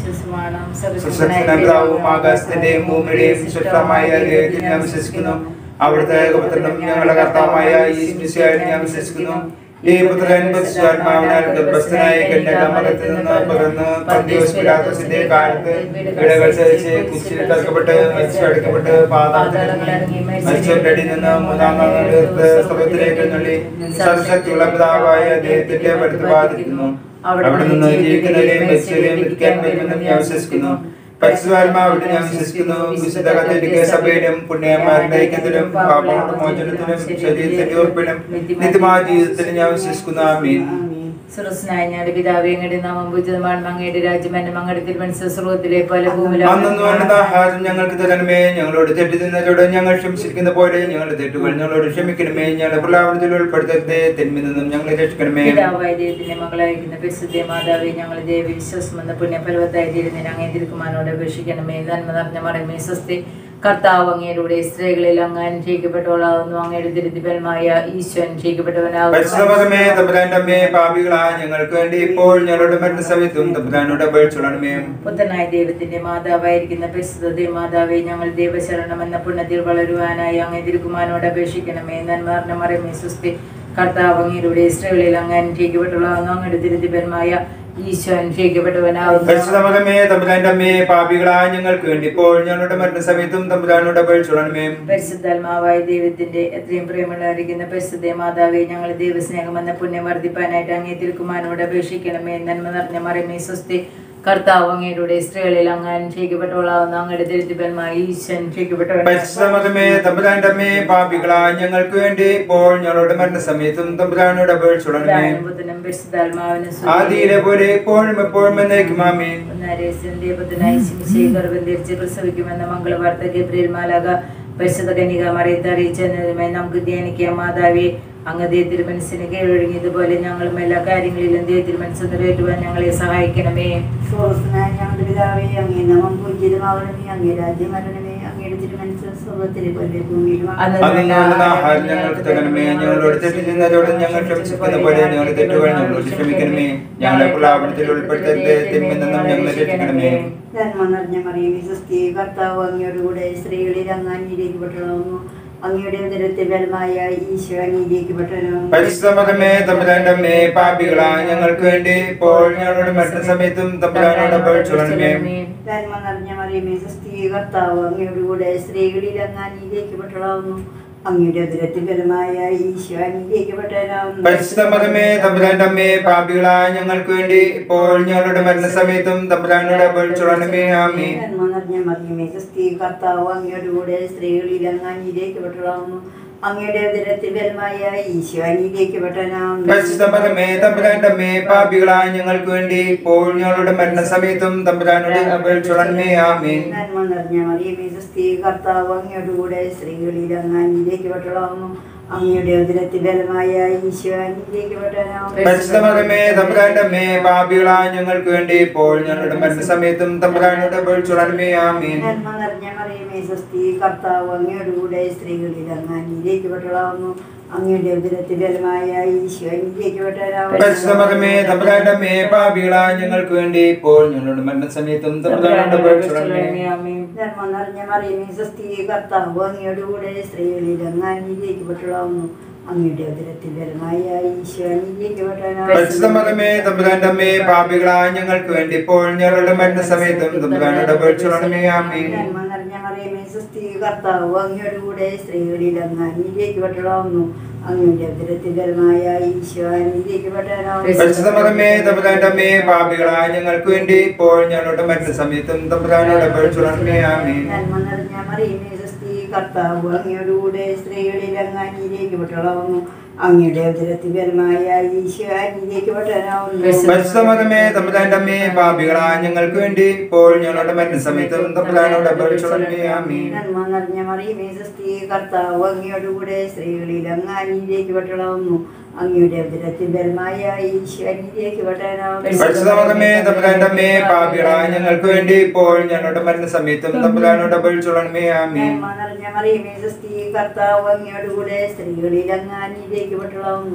വിശ്വസമാണ് സുസക്ഷനാവും ആകാശത്തിന്റെയും ഭൂമിയുടെയും സൃഷ്ടമായ ദൈവത്തിൽ ഞാൻ വിശ്വസിക്കുന്നു അവിടുത്തെ ഏകപുത്രനും ഞങ്ങളുടെ കർത്താവായ ഈ മിശിഹായിൽ ഞാൻ വിശ്വസിക്കുന്നു ഈ പുത്രൻ പരിശുദ്ധാത്മാവിനാൽ ഗർഭസ്ഥനായ കന്യാമലത്തിൽ നിന്ന് പിറന്ന് പന്തിയോസ് പിലാത്തോസിന്റെ കാലത്ത് ഇടകൾ സഹിച്ച് കുരിശിൽ തറക്കപ്പെട്ട് മരിച്ചടക്കപ്പെട്ട് പാതാളത്തിലിറങ്ങി മരിച്ചവരുടെ അടിയിൽ നിന്ന് മൂന്നാം നാൾ ഉയർത്ത് സ്വർഗ്ഗത്തിലേക്ക് എഴുന്നള്ളി സർവശക്തിയുള്ള പിതാവായ ദൈവത്തിന്റെ വലുത് ബാധിക്കുന്നു അവിടെ നിന്ന് ജീവിക്കുന്നവരെയും മരിച്ചവരെയും വിധിക്കാൻ വരുമെന്നും ഞാൻ വിശ്വസിക്കുന്നു പരിശുദ്ധാത്മാവിടെ ഞാൻ വിശ്വസിക്കുന്നു വിശുദ്ധ കത്തോലിക്ക സഭയിലും പുണ്യന്മാരുടെ ഐക്യത്തിലും പാപങ്ങളുടെ മോചനത്തിലും ശരീരത്തിന്റെ ഉറപ്പിലും നിത്യമായ ജീവിതത്തിലും ഞാൻ വിശ്വസിക്കുന്നു ആമീൻ സുരസ്നായ ഞങ്ങളുടെ പിതാവേ അങ്ങയുടെ നാമം പൂജിതമാണ് അങ്ങയുടെ രാജ്യം എന്നെ അങ്ങയുടെ തിരുമനസ് സ്രോതത്തിലെ പോലെ അന്നു വേണ്ടുന്ന ആഹാരം ഞങ്ങൾക്ക് തരണമേ ഞങ്ങളോട് തെറ്റ് തിന്നതോട് ഞങ്ങൾ ക്ഷമിച്ചിരിക്കുന്ന പോലെ ഞങ്ങളുടെ തെറ്റുകൾ ഞങ്ങളോട് ക്ഷമിക്കണമേ ഞങ്ങളുടെ പ്രലാപനത്തിൽ ഉൾപ്പെടുത്തരുതേ തിന്മിൽ നിന്നും ഞങ്ങളെ രക്ഷിക്കണമേ പിതാവായ ദൈവത്തിന്റെ മകളായിരിക്കുന്ന പരിശുദ്ധ മാതാവേ ഞങ്ങളെ ദേവ വിശ്വാസം എന്ന പുണ്യഫലവത്തായി തീരുന്നതിന് അങ്ങേ തിരുക്കുമാനോട് അപേക്ഷിക്കണമേ നന്മ നിറഞ്ഞ മറമേ സ്വസ്തി കർത്താവ് അങ്ങയിലൂടെ സ്ത്രീകളിൽ അങ്ങ് അനുഗ്രഹിക്കപ്പെട്ടവളാകുന്നു അങ്ങയുടെ ദരിദ്രമായ ഈശോ അനുഗ്രഹിക്കപ്പെട്ടവനാകുന്നു പരിശുദ്ധമേ തമ്പുരാന്റെ അമ്മേ പാപികളായ ഞങ്ങൾക്ക് വേണ്ടി ഇപ്പോൾ ഞങ്ങളുടെ മരണ സമയത്തും തമ്പുരാനോട് അപേക്ഷിച്ചോളണമേ പുത്രനായ ദൈവത്തിന്റെ മാതാവായിരിക്കുന്ന പരിശുദ്ധ മാതാവേ ഞങ്ങൾ ദൈവശരണം എന്ന പുണ്യത്തിൽ വളരുവാനായി അങ്ങേ തിരുക്കുമാനോട് അപേക്ഷിക്കണമേ നന്മാർന്ന മറമേ സുസ്തി കർത്താവ് അങ്ങയിലൂടെ സ്ത്രീകളിൽ അങ്ങ് അനുഗ്രഹിക്കപ്പെട്ടവളാകുന്നു അങ്ങയുടെ ദരിദ്രമായ ഈശോ അനുഗ്രഹിക്കപ്പെട്ടവനാകുന്നു പരിശുദ്ധമേ തമ്പുരാന്റെ അമ്മേ പാപികളായ ഞങ്ങൾക്ക് വേണ്ടി ഇപ്പോൾ ഞങ്ങളുടെ മരണ സമയത്തും തമ്പുരാനോട് അപേക്ഷിച്ചോളണമേ പരിശുദ്ധാത്മാവായ ദൈവത്തിന്റെ എത്രയും പ്രേമുള്ളായിരിക്കുന്ന പരിശുദ്ധ മാതാവെ ഞങ്ങൾ ദൈവസ്നേഹം എന്ന പുണ്യം വർദ്ധിപ്പാനായിട്ട് അങ്ങേ തിരുക്കുമാനോട് അപേക്ഷിക്കണമേ നന്മ നിറഞ്ഞ മറമേ സ്വസ്തി കർത്താവ് അങ്ങയുടെ സ്ത്രീകളിൽ അങ്ങ് അനുഗ്രഹിക്കപ്പെട്ടവളാകുന്നു അങ്ങയുടെ ദരിദ്രന്മായി ഈശോ അനുഗ്രഹിക്കപ്പെട്ടവനാകുന്നു പരിശുദ്ധമേ തമ്പുരാന്റെ അമ്മേ പാപികളായ ഞങ്ങൾക്ക് വേണ്ടി ഇപ്പോൾ ഞങ്ങളുടെ മരണ സമയത്തും തമ്പുരാനോട് അപേക്ഷിച്ചോളണമേ പിതാവിനും പുത്രനും പരിശുദ്ധാത്മാവിനും സ്തുതി. ആദിയിലെ പോലെ എപ്പോഴും എപ്പോഴും എന്നേക്കും ആമീൻ നരേശന്റെപത്തിനായി ശിംശയെ ഗർഭം ധരിച്ച് പ്രസവിക്കുമെന്ന മംഗളവാർത്ത ഗബ്രിയേൽ മാലാക പരിശുദ്ധ കന്യക മറിയത്തെ അറിയിച്ചതിനുമേ നമുക്ക് ധ്യാനിക്കാം മാതാവേ അങ്ങ് ദേ തിരുമനസിന് കീഴൊഴുങ്ങിയതുപോലെ ഞങ്ങളും എല്ലാ കാര്യങ്ങളിലും ദേ തിരുമനസ് നിറവേറ്റുവാൻ ഞങ്ങളെ സഹായിക്കണമേ സ്രോതസ്സനായ ഞങ്ങളുടെ പിതാവേ അങ്ങേ നാമം പൂജ്യമാവണമേ അങ്ങേ രാജ്യം വരണമേ അങ്ങയുടെ തിരുമനസ് സ്വർഗത്തിലെ പോലെ ഭൂമിയിലും അന്ന് അന്ന് വേണ്ടുന്ന ആഹാരം ഞങ്ങൾക്ക് തരണമേ ഞങ്ങളോട് തെറ്റ് ചെയ്യുന്നവരോട് ഞങ്ങൾ ക്ഷമിച്ചിരിക്കുന്ന പോലെ ഞങ്ങളുടെ തെറ്റുകൾ ഞങ്ങളോട് ക്ഷമിക്കണമേ ഞങ്ങളെ പ്രലാപനത്തിൽ ഉൾപ്പെടുത്തരുത് തിന്മിൽ നിന്നും ഞങ്ങളെ രക്ഷിക്കണമേ ധർമ്മം നിറഞ്ഞ മറിയമേ സുസ്ഥി കർത്താവ് അങ്ങയോടുകൂടെ സ്ത്രീകളിൽ അങ്ങ് അനീതിക്കപ്പെട്ടതാവുന്നു അങ്ങയുടെ ഉദരത്തെ ബലമായ ഈശോ അനീതിക്കപ്പെട്ടവനാകുന്നു പരിശുദ്ധമേ തമ്പുരാന്റെ അമ്മേ പാപികളായ ഞങ്ങൾക്ക് വേണ്ടി ഇപ്പോൾ ഞങ്ങളുടെ മരണ സമയത്തും തമ്പുരാനോട് അപേക്ഷിച്ചോളണമേ ധർമ്മം നിറഞ്ഞ മറിയമേ സുസ്ഥി കർത്താവ് അങ്ങയോടുകൂടെ സ്ത്രീകളിൽ അങ്ങ് അനീതിക്കപ്പെട്ടതാവുന്നു അങ്ങയുടെ ഉദരത്തെ ബലമായ ഈശോ അനീതിക്കപ്പെട്ടവനാകുന്നു പരിശുദ്ധമേ തമ്പുരാന്റെ അമ്മേ പാപികളായ ഞങ്ങൾക്ക് വേണ്ടി ഇപ്പോൾ ഞങ്ങളുടെ മരണ സമയത്തും തമ്പുരാനോട് അപേക്ഷിച്ചോളണമേ ആമീൻ ജന്മം നിറഞ്ഞ മറിയമേ ക്രിസ്തി കർത്താവ് അങ്ങയുടെ കൂടെ സ്ത്രീകളിൽ അങ്ങ് അനീതിക്കപ്പെട്ടതാവുന്നു അങ്ങയുടെ ഉദരത്തിൽ ബലമായ ഈശോ അനീതിക്കപ്പെട്ടവനാകുന്നു പരിശുദ്ധമേ തമ്പുരാന്റെ അമ്മേ പാപികളായ ഞങ്ങൾക്ക് വേണ്ടി ഇപ്പോൾ ഞങ്ങളുടെ മരണ സമയത്തും തമ്പുരാനോട് അപേക്ഷിച്ചോളണമേ ആമീൻ ജന്മം നിറഞ്ഞ മറിയമേ ക്രിസ്തി കർത്താവ് അങ്ങയുടെ കൂടെ സ്ത്രീകളിൽ അങ്ങ് അനീതിക്കപ്പെട്ടതാവുന്നു അങ്ങയുടെ ഉദരത്തിൽ ബലമായ ഈശോ അനീതിക്കപ്പെട്ടവനാകുന്നു പരിശുദ്ധമേ തമ്പുരാന്റെ അമ്മേ പാപികളായ ഞങ്ങൾക്ക് വേണ്ടി ഇപ്പോൾ ഞങ്ങളുടെ മരണ സമയത്തും തമ്പുരാനോട് അപേക്ഷിച്ചോളണമേ ആമീൻ ജന്മം നിറഞ്ഞ മറിയമേ സ്വസ്തി കർത്താവ് അങ്ങയുടെ കൂടെ സ്ത്രീകളിൽ അങ്ങ് അനീതിക്കപ്പെട്ടതാവുന്നു അങ്ങയുടെ ഉദരത്തിൽ ബലമായ ഈശോ അനീതിക്കപ്പെട്ടവനാകുന്നു പരിശുദ്ധമേ തമ്പുരാന്റെ അമ്മേ പാപികളായ ഞങ്ങൾക്ക് വേണ്ടി ഇപ്പോൾ ഞങ്ങളുടെ മരണ സമയത്തും തമ്പുരാനോട് അപേക്ഷിച്ചോളണമേ ആമേൻ. ധർമ്മം നിറഞ്ഞ മറിയമേ സ്വസ്തി കർത്താവ് അങ്ങയുടെ കൂടെ സ്ത്രീകളിൽ അങ്ങ് അനീതിക്കപ്പെട്ടതാവുന്നു അങ്ങയുടെ ഉദരത്തിൽ ബലമായ ഈശോ അനീതിക്കപ്പെട്ടവനാകുന്നു പരിശുദ്ധമേ തമ്പുരാന്റെ അമ്മേ പാപികളായ ഞങ്ങൾക്ക് വേണ്ടി ഇപ്പോൾ ഞങ്ങളുടെ മരണ സമയത്തും തമ്പുരാനോട് അപേക്ഷിച്ചോളണമേ ആമീൻ ജന്മം നിറഞ്ഞ മറിയമേ സ്വസ്തി കർത്താവ് അങ്ങയുടെ കൂടെ സ്ത്രീകളിൽ അങ്ങ് അനീതിക്കപ്പെട്ടതാവുന്നു അങ്ങയുടെ ഉദരത്തിൽ ബലമായ ഈശോ അനീതിക്കപ്പെട്ടവനാകുന്നു പരിശുദ്ധമേ തമ്പുരാന്റെ അമ്മേ പാപികളായ ഞങ്ങൾക്ക് വേണ്ടി ഇപ്പോൾ ഞങ്ങളുടെ മരണ സമയത്തും തമ്പുരാനോട് അപേക്ഷിച്ചോളണമേ ആമീൻ നന്മ നിറഞ്ഞ മറിയമേ സ്വസ്തി കർത്താവ് അങ്ങയുടെ കൂടെ സ്ത്രീകളിൽ അങ്ങ് അനീതിക്കപ്പെട്ടതാവുന്നു അങ്ങയുടെ ഉദരത്തിൽ ബലമായ ഈശോ അനീതിക്കപ്പെട്ടവനാകുന്നു പരിശുദ്ധമേ തമ്പുരാന്റെ അമ്മേ പാപികളായ ഞങ്ങൾക്ക് വേണ്ടി ഇപ്പോൾ ഞങ്ങളുടെ മരണ സമയത്തും തമ്പുരാനോട് അപേക്ഷിച്ചോളണമേ ആമീൻ നന്മ നിറഞ്ഞ മറിയമേ സ്വസ്തി കർത്താവ് അങ്ങയുടെ കൂടെ സ്ത്രീകളിൽ അങ്ങ് അനീതിക്കപ്പെട്ടതാവുന്നു അങ്ങയുടെ ഉദരത്തിൽ ബലമായ ഈശോ അനീതിക്കപ്പെട്ടവനാകുന്നു പരിശുദ്ധമേ തമ്പുരാന്റെ അമ്മേ പാപികളായ ഞങ്ങൾക്ക് വേണ്ടി ഇപ്പോൾ ഞങ്ങളുടെ മരണ സമയത്തും തമ്പുരാനോട് അപേക്ഷിച്ചോളണമേ ആമീൻ നന്മ നിറഞ്ഞ മറിയമേ സ്വസ്തി കർത്താവ് അങ്ങയുടെ കൂടെ സ്ത്രീകളിൽ അങ്ങ് അനീതിക്കപ്പെട്ടതാവുന്നു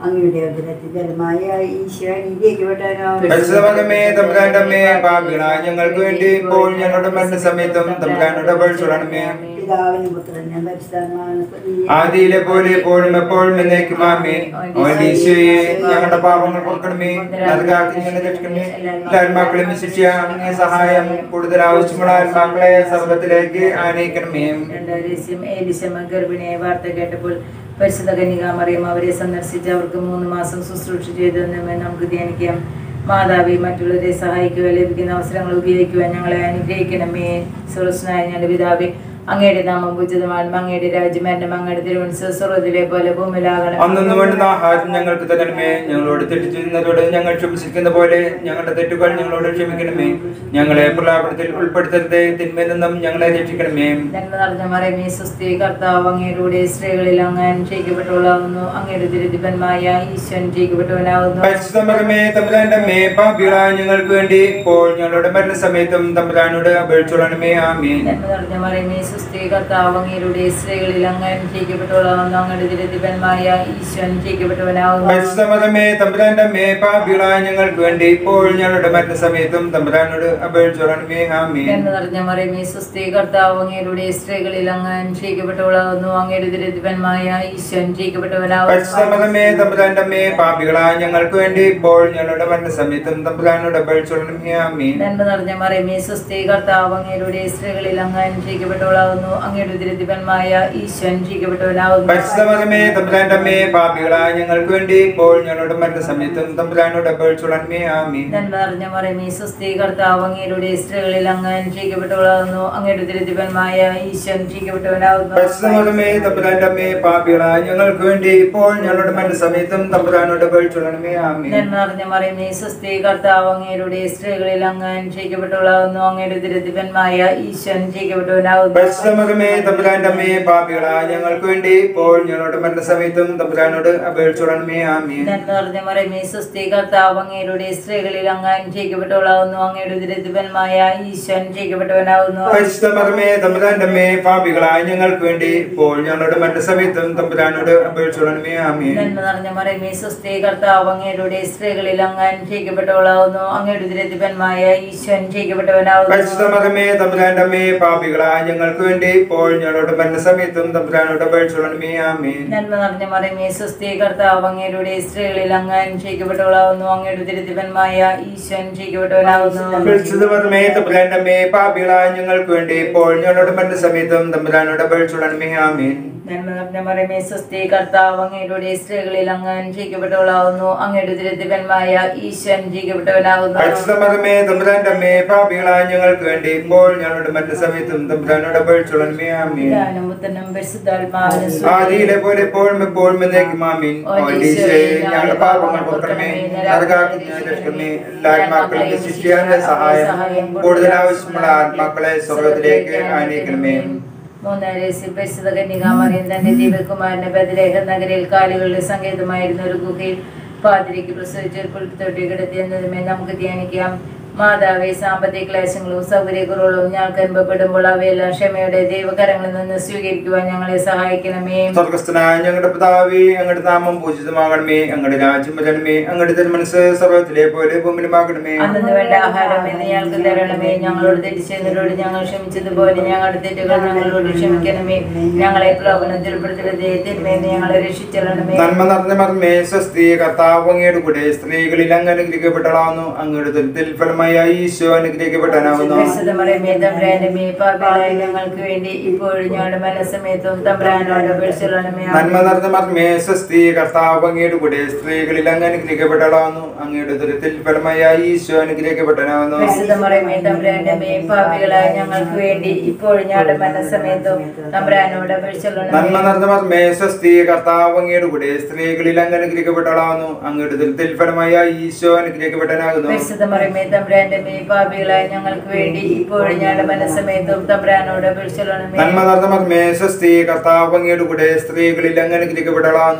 അങ്ങയുടെ ഉദരത്തിൽ ഫലമായ ഈശോ അനുഗ്രഹിക്കപ്പെട്ടവനാവുന്നു പരിശുദ്ധമേ തമ്പുരാന്റെ അമ്മേ പാപികളായ ഞങ്ങൾക്ക് വേണ്ടി ഇപ്പോൾ ഞങ്ങളുടെ മരണസമയത്തും തമ്പുരാനോട് അപേക്ഷിക്കണമേ പിതാവിനും പുത്രനും പരിശുദ്ധാത്മാവിനും സ്തുതി. ആദിയിലെ പോലെ എപ്പോഴും എപ്പോഴും എന്നേക്കും ആമേൻ ഈശോയെ ഞങ്ങളുടെ പാപങ്ങൾ കൊടുക്കണമേ നരകാക്കി ഞങ്ങളെ രക്ഷിക്കണമേ എല്ലാ ആത്മാക്കളെയും ശിക്ഷ അങ്ങേ സഹായം കൂടുതൽ ആവശ്യമുള്ള ആത്മാക്കളെ സമൂഹത്തിലേക്ക് ആനയിക്കണമേ രണ്ടാം ഏലിശമ ഗർഭിണിയായ വാർത്ത കേട്ടപ്പോൾ പരിശുദ്ധ കന്യകാമറിയം അവരെ സന്ദർശിച്ച് അവർക്ക് മൂന്ന് മാസം ശുശ്രൂഷ ചെയ്തെന്ന് നമുക്ക് ധ്യാനിക്കാം മാതാവി മറ്റുള്ളവരെ സഹായിക്കുക ലഭിക്കുന്ന അവസരങ്ങൾ ഉപയോഗിക്കുവാൻ ഞങ്ങളെ അനുഗ്രഹിക്കണമേ സുരസ്നായ ഞങ്ങളുടെ പിതാവേ അങ്ങയുടെ നാമം പൂജിതമാണ് അങ്ങയുടെ രാജ്യം എന്റെ അങ്ങയുടെ തിരുവനന്തപുരം സ്വർഗത്തിലെ പോലെ ഭൂമിയിലാകണം അന്നൊന്നും വേണ്ടുന്ന ആഹാരം ഞങ്ങൾക്ക് തരണമേ ഞങ്ങളോട് തെറ്റ് ചെയ്യുന്നതോട് ഞങ്ങൾ ക്ഷമിച്ചിരിക്കുന്ന പോലെ ഞങ്ങളുടെ തെറ്റുകൾ ഞങ്ങളോട് ക്ഷമിക്കണമേ ഞങ്ങളെ പ്രലാപനത്തിൽ ഉൾപ്പെടുത്തരുതേ തിന്മയിൽ നിന്നും ഞങ്ങളെ രക്ഷിക്കണമേ നന്മ നിറഞ്ഞ മറമേ സുസ്ഥി കർത്താവ് അങ്ങയുടെ സ്ത്രീകളിൽ അങ്ങ് അനുഷ്ഠിക്കപ്പെട്ടവളാകുന്നു അങ്ങയുടെ തിരുതിപന്മായ ഈശോ അനുഷ്ഠിക്കപ്പെട്ടവനാകുന്നു പരിശുദ്ധമേ തമ്പുരാന്റെ അമ്മേ പാപികളായ ഞങ്ങൾക്ക് വേണ്ടി ഇപ്പോൾ ഞങ്ങളുടെ മരണസമയത്തും തമ്പുരാനോട് അപേക്ഷിച്ചോളണമേ ആമേൻ നന്മ നിറഞ്ഞ മറമേ സുസ്ഥി കർത്താവ് അങ്ങയുടെ സ്ത്രീകളിൽ അങ്ങ് അനുഷ്ഠിക്കപ്പെട്ടവളാകുന്നു അങ്ങയുടെ തിരുതിപന്മായ ഈശോ അനുഷ്ഠിക്കപ്പെട്ടവനാകുന്നു പരിശുദ്ധമേ തമ്പുരാന്റെ അമ്മേ പാപികളായ ഞങ്ങൾക്ക് വേണ്ടി ഇപ്പോൾ ഞങ്ങളുടെ മരണസമയത്തും തമ്പുരാനോട് അപേക്ഷിച്ചോളണമേ ആമേൻ നന്മ നിറഞ്ഞ മറമേ സുസ്ഥി കർത്താവ് അങ്ങയുടെ സ്ത്രീകളിൽ അങ്ങ് അനുഷ്ഠിക്കപ്പെട്ടവളാകുന്നു അങ്ങയുടെ തിരുതിപന്മായ ഈശോ അനുഷ്ഠിക്കപ്പെട്ടവനാകുന്നു പരിശുദ്ധമേ തമ്പുരാന്റെ അമ്മേ പാപികളായ ഞങ്ങൾക്ക് വേണ്ടി ഇപ്പോൾ ഞങ്ങളുടെ മരണസമയത്തും തമ്പുരാനോട് അപേക്ഷിച്ചോളണമേ ആമേൻ നന്മ നിറഞ്ഞ മറമേ സുസ്ഥി കർത്താവ് അങ്ങയുടെ സ്ത്രീകളിൽ അങ്ങ് അനുഷ്ഠിക്കപ്പെട്ടവളാകുന്നു അങ്ങയുടെ തിരുതിപന്മായ ഈശോ അനുഷ്ഠിക്കപ്പെട്ടവനാകുന്നു പരിശുദ്ധമേ തമ്പുരാന്റെ അമ്മേ പാപികളായ ഞങ്ങൾക്ക് വേണ്ടി ഇപ്പോൾ ഞങ്ങളുടെ മരണസമയത്തും തമ്പുരാനോട് അപേക്ഷിച്ചോളണമേ ആമേൻ നന്മ നിറഞ്ഞ മറമേ സുസ്ഥി കർത്താവ് അങ്ങയുടെ സ്ത്രീകളിൽ അങ്ങ് അനുഷ്ഠിക്കപ്പെട്ടവളാകുന്നു അങ്ങയുടെ തിരുതിപന്മായ ഈശോ അനുഷ്ഠിക്കപ്പെട്ടവനാകുന്നു പരിശുദ്ധമേ തമ്പുരാന്റെ അമ്മേ പാപികളായ ഞങ്ങൾക്ക് വേണ്ടി ഇപ്പോൾ ഞങ്ങളുടെ മരണസമയത്തും തമ്പുരാനോട് അപേക്ഷിച്ചോളണമേ ആമേൻ നന്മ നിറഞ്ഞ മറമേ സുസ്ഥി കർത്താവ് അങ്ങയുടെ സ്ത്രീകളിൽ അങ്ങ് അനുഷ്ഠിക്കപ്പെട്ടവളാകുന്നു അങ്ങയുടെ തിരുതിപന്മായ ഈശോ അനുഷ്ഠിക്കപ്പെട്ടവനാകുന്നു പരിശുദ്ധമേ തമ്പുരാന്റെ അമ്മേ പാപികളായ ഞങ്ങൾക്ക് വേണ്ടി ഇപ്പോൾ ഞങ്ങളുടെ മരണസമയത്തും തമ്പുരാനോട് അപേക്ഷിച്ചോളണമേ ആമേൻ നന്മ നിറഞ്ഞ മറമേ സുസ്ഥി കർത്താവ് അങ്ങയുടെ സ്ത്രീകളിൽ അങ്ങ് അനുഷ്ഠിക്കപ്പെട്ടവളാകുന്നു അങ്ങയുടെ തിരുതിപന്മായ ഈശോ അനുഷ്ഠിക്കപ്പെട്ടവനാകുന്നു പരിശുദ്ധമേ തമ്പുരാന്റെ അമ്മേ പാപികളായ ഞങ്ങൾക്ക് വേണ്ടി ഇപ്പോൾ ഞങ്ങളുടെ മരണസമയത്തും തമ്പുരാനോട് അപേക്ഷിച്ചോളണമേ ആമേൻ നന്മ നിറഞ്ഞ മറമേ സുസ്ഥി കർത്താവ് അങ്ങയുടെ സ്ത്രീകളിൽ അങ്ങ് അനുഷ്ഠിക്കപ്പെട്ടവളാകുന്നു അങ്ങയുടെ തിരുതിപന്മായ ഈശോ അനുഷ്ഠിക്കപ്പെട്ടവനാകുന്നു പരിശുദ്ധമേ തമ്പുരാന്റെ അമ്മേ പാപികളായ ഞങ്ങൾക്ക് വേണ്ടി ഇപ്പോൾ ഞങ്ങളുടെ മരണസമയത്തും തമ്പുരാനോട് അപേക്ഷിച്ചോളണമേ ആമേൻ നന്മ നിറഞ്ഞ മറമേ സുസ്ഥി കർത്താവ് അങ്ങയുടെ സ്ത്രീകളിൽ അങ്ങ് അനുഷ്ഠിക്കപ്പെട്ടവളാകുന്നു അങ്ങയുടെ തിരുതിപന്മായ ഈശോ അനുഷ്ഠിക്കപ്പെട്ടവനാകുന്നു പരിശുദ്ധമേ തമ്പുരാന്റെ അമ്മേ പാപികളായ ഞങ്ങൾക്ക് വേണ്ടി ഇപ്പോൾ ഞങ്ങളുടെ മരണസമയത്തും തമ്പുരാനോട് അപേക്ഷിച്ചോളണമേ ആമേൻ നന്മ നിറഞ്ഞ മറമേ സുസ്ഥി കർത്താവ് അങ്ങയുടെ സ്ത്രീകളിൽ അങ്ങ് അനുഷ്ഠിക്കപ്പെട്ടവളാകുന്നു അങ്ങയുടെ തിരുതിപന്മായ ഈശോ അനുഷ്ഠിക്കപ്പെട്ടവനാകുന്നു പരിശുദ്ധമേ തമ്പുരാന്റെ അമ്മേ പാപികളായ ഞങ്ങൾക്ക് വേണ്ടി ഇപ്പോൾ ഞങ്ങളുടെ മരണസമയത്തും തമ്പുരാനോട് അപേക്ഷിച്ചോളണമേ ആമേൻ പിതാവിനും പുത്രനും പരിശുദ്ധാത്മാവിനും സ്തുതി. ആദിയിലെ പോലെ എപ്പോഴും എപ്പോഴും എന്നേക്കും ആമീൻ ഓലീശയെ ഞങ്ങളുടെ പാപങ്ങൾ പൊറുക്കണമേ നരകാക്കി ഞാൻ രക്ഷിക്കണമേ എല്ലാ ആത്മാക്കളെയും ശിഷ്യാന്റെ സഹായം കൂടുതൽ ആവശ്യമുള്ള ആത്മാക്കളെ സ്വർഗത്തിലേക്ക് ആനയിക്കണമേ മൂന്നാം രഹസ്യ പരിശുദ്ധ കന്യകാമറിയം തന്റെ ദീപകുമാരന്റെ ബദലേഖ നഗരിൽ കാലുകളുടെ സങ്കേതമായിരുന്ന ഒരു ഗുഹയിൽ പാതിരിക്ക് പ്രസവിച്ച ഒരു പുൽത്തൊട്ടി കിടത്തി എന്നതുമേ നമുക്ക് ധ്യാനിക്കാം മാതാവെ സാമ്പത്തിക ക്ലേശങ്ങളും സൗകര്യക്കുറവുകളും ഞങ്ങൾക്ക് അനുഭവപ്പെടുമ്പോൾ അവയെല്ലാം ക്ഷമയുടെ ദൈവകരങ്ങളിൽ നിന്ന് സ്വീകരിക്കുവാൻ ഞങ്ങളെ സഹായിക്കണമേ സ്വർഗസ്ഥനായ ഞങ്ങളുടെ പിതാവേ ഞങ്ങളുടെ നാമം പൂജിതമാകണമേ ഞങ്ങളുടെ രാജ്യം വരണമേ ഞങ്ങളുടെ തിരുമനസ് സർവത്തിലെ പോലെ ഭൂമിയിലുമാകണമേ അന്നു വേണ്ട ആഹാരം എന്ന് ഞങ്ങൾക്ക് തരണമേ ഞങ്ങളോട് തെറ്റിച്ചതിനോട് ഞങ്ങൾ ക്ഷമിച്ചതുപോലെ ഞങ്ങളുടെ തെറ്റുകൾ ഞങ്ങളോട് ക്ഷമിക്കണമേ ഞങ്ങളെ പ്രലോഭനത്തിൽ ഉൾപ്പെടുത്തരുതേ തിന്മേന്ന് ഞങ്ങളെ രക്ഷിച്ചരണമേ നന്മ നിറഞ്ഞ മർമ്മേ സ്വസ്തി കർത്താവ് അങ്ങയുടെ കൂടെ സ്ത്രീകളിൽ അങ്ങ് അനുഗ്രഹിക്കപ്പെട്ടളാവുന്നു അങ്ങയുടെ ദുരിതത്തിൽ ഫലമായ ഈശോ അനുഗ്രഹിക്കപ്പെട്ടാനാവുന്നു പരിശുദ്ധമറിയമേ തമ്പ്രാന്റെ മേ പാപികളായ ഞങ്ങൾക്ക് വേണ്ടി ഇപ്പോഴും ഞങ്ങളുടെ മനസ്സമയത്തും തമ്പ്രാനോട് അപേക്ഷിച്ചരണമേ നന്മ നിറഞ്ഞ മർമ്മേ സ്വസ്തി കർത്താവ് അങ്ങയുടെ കൂടെ സ്ത്രീകളിൽ അങ്ങ് അനുഗ്രഹിക്കപ്പെട്ടളാവുന്നു അങ്ങയുടെ ദുരിതത്തിൽ ഫലമായ ഈശോ അനുഗ്രഹിക്കപ്പെട്ടാനാവുന്നു പരിശുദ്ധമറിയമേ തമ്പ്രാന്റെ മേ പാപികളായ ഞങ്ങൾക്ക് വേണ്ടി ഇപ്പോഴും ഞങ്ങളുടെ മനസ്സമയത്തും തമ്പ്രാനോട് അപേക്ഷിച്ചരണമേ നന്മ നിറഞ്ഞ മർമ്മേ സ്വസ്തി കർത്താവ് അങ്ങയുടെ കൂടെ സ്ത്രീകളിൽ അങ്ങ് അനുഗ്രഹിക്കപ്പെട്ടളാവുന്നു അങ്ങയുടെ ദുരിതത്തിൽ ഫലമായ ഈശോ അനുഗ്രഹിക്കപ്പെട്ടാനാകുന്നു പരിശുദ്ധമറിയമേ തമ്പ്രാന്റെ മേ പാപികളായ ഞങ്ങൾക്ക് വേണ്ടി ഇപ്പോഴും ഞങ്ങളുടെ മനസ്സമയത്തും തമ്പ്രാനോട് അപേക്ഷിച്ചരണമേ നന്മ നിറഞ്ഞ മർമ്മേ സ്വസ്തി കർത്താവ് അങ്ങയുടെ കൂടെ സ്ത്രീകളിൽ അങ്ങ് അനുഗ്രഹിക്കപ്പെട്ടളാവുന്നു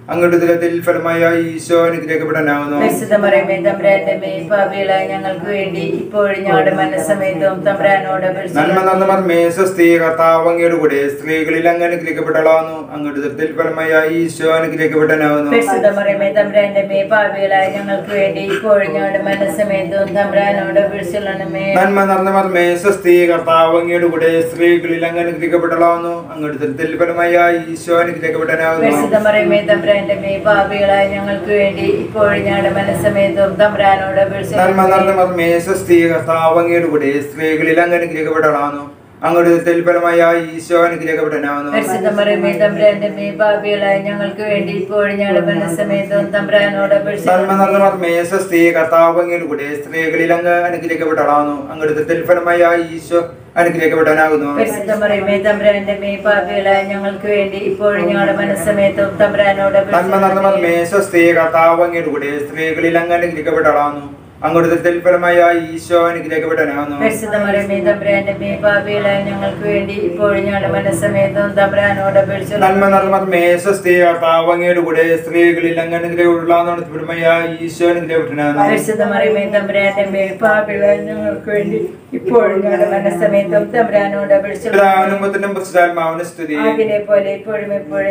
അങ്ങയുടെ ഉദരത്തിൽ ഫലമായ ഈശോ അനുഗ്രഹിക്കപ്പെടാനാവുന്നു പരിശുദ്ധ മറിയമേ തമ്പുരാന്റെ മേൽ പാപികളായ ഞങ്ങൾക്ക് വേണ്ടി ഇപ്പോഴും ഞങ്ങളുടെ മനസ്സമയത്തും തമ്പുരാനോട് നന്മ നന്ദ മർമ്മേ സ്വസ്തി കർത്താവ് അങ്ങയുടെ കൂടെ സ്ത്രീകളിൽ അങ്ങ് അനുഗ്രഹിക്കപ്പെട്ടളാവുന്നു അങ്ങയുടെ ഉദരത്തിൽ ഫലമായ ഈശോ അനുഗ്രഹിക്കപ്പെടാനാവുന്നു പരിശുദ്ധ മറിയമേ തമ്പുരാന്റെ മേൽ പാപികളായ ഞങ്ങൾക്ക് വേണ്ടി ഇപ്പോഴും ഞങ്ങളുടെ മനസ്സമയത്തും തമ്പുരാനോട് വിളിച്ചൊള്ളണമേ നന്മ നിറഞ്ഞ മർമ്മേ സ്വസ്തി കർത്താവ് അങ്ങയുടെ കൂടെ സ്ത്രീകളിൽ അങ്ങ് അനുഗ്രഹിക്കപ്പെട്ടളാവുന്നു അങ്ങയുടെ ഉദരത്തിൽ ഫലമായ ഈശോ അനുഗ്രഹിക്കപ്പെടാനാവുന്നു പരിശുദ്ധ മറിയമേ തമ്പുരാന്റെ മേൽ പാപികളായ ഞങ്ങൾക്ക് വേണ്ടി ഇപ്പോഴും ഞങ്ങളുടെ മനസ്സമയത്തും തമ്പുരാനോട് നന്മ നിറഞ്ഞ വിളിച്ചൊള്ളണമേ മർമ്മേ സ്വസ്തി കർത്താവ് അങ്ങയുടെ കൂടെ സ്ത്രീകളിൽ അങ്ങ് അനുഗ്രഹിക്കപ്പെട്ടളാവുന്നു അങ്ങയുടെ ഉദരത്തിൽ ഫലമായ ഈശോ അനുഗ്രഹിക്കപ്പെടാനാവുന്നു പരിശുദ്ധ മറിയമേ തമ്പുരാന്റെ മേൽ പാപികളായ ഞങ്ങൾക്ക് വേണ്ടി ഇപ്പോഴും ഞങ്ങളുടെ മനസ്സമയത്തും തമ്പുരാനോട് നന്മ നിറഞ്ഞ വിളിച്ചൊള്ളണമേ മർമ്മേ സ്വസ്തി കർത്താവ് അങ്ങയുടെ കൂടെ സ്ത്രീകളിൽ അങ്ങ് അനുഗ്രഹിക്കപ്പെട്ടളാവുന്നു അങ്ങയുടെ ഉദരത്തിൽ ഫലമായ ഈശോ അനുഗ്രഹിക്കപ്പെടാനാകുന്നു പരിശുദ്ധ മറിയമേ തമ്പുരാന്റെ മേൽ പാപികളായ ഞങ്ങൾക്ക് വേണ്ടി ഇപ്പോഴും ഞങ്ങളുടെ മനസ്സമയത്തും തമ്പുരാനോട് നന്മ നിറഞ്ഞ മർമ്മേ സ്വസ്തി കർത്താവ് അങ്ങയുടെ കൂടെ സ്ത്രീകളിൽ അങ്ങ് അനുഗ്രഹിക്കപ്പെട്ടളാവുന്നു അങ്ങയുടെ ഉദരത്തിൽ ഫലമായ ഈശോ അനുഗ്രഹിക്കപ്പെടാനാകുന്നു പരിശുദ്ധ മറിയമേ തമ്പുരാന്റെ മേൽ പാപികളായ ഞങ്ങൾക്ക് വേണ്ടി ഇപ്പോഴും ഞങ്ങളുടെ മനസ്സമയത്തും തമ്പുരാനോട് നന്മ നിറഞ്ഞ മർമ്മേ സ്വസ്തി കർത്താവ് അങ്ങയുടെ കൂടെ സ്ത്രീകളിൽ അങ്ങ് അനുഗ്രഹിക്കപ്പെടാവുന്ന ഫലമായ ഈശോ അനുഗ്രഹിക്കപ്പെടാനാകുന്നു പരിശുദ്ധ മറിയമേ തമ്പുരാന്റെ മേൽ പാപികളായ ഞങ്ങൾക്ക് വേണ്ടി ഇപ്പോഴും ഞങ്ങളുടെ മനസ്സമയത്തും തമ്പുരാനോട് പിതാവിനും പുത്രനും പുസ്തകാത്മാവിനും സ്തുതി അതിനെ പോലെ ഇപ്പോഴും എപ്പോഴും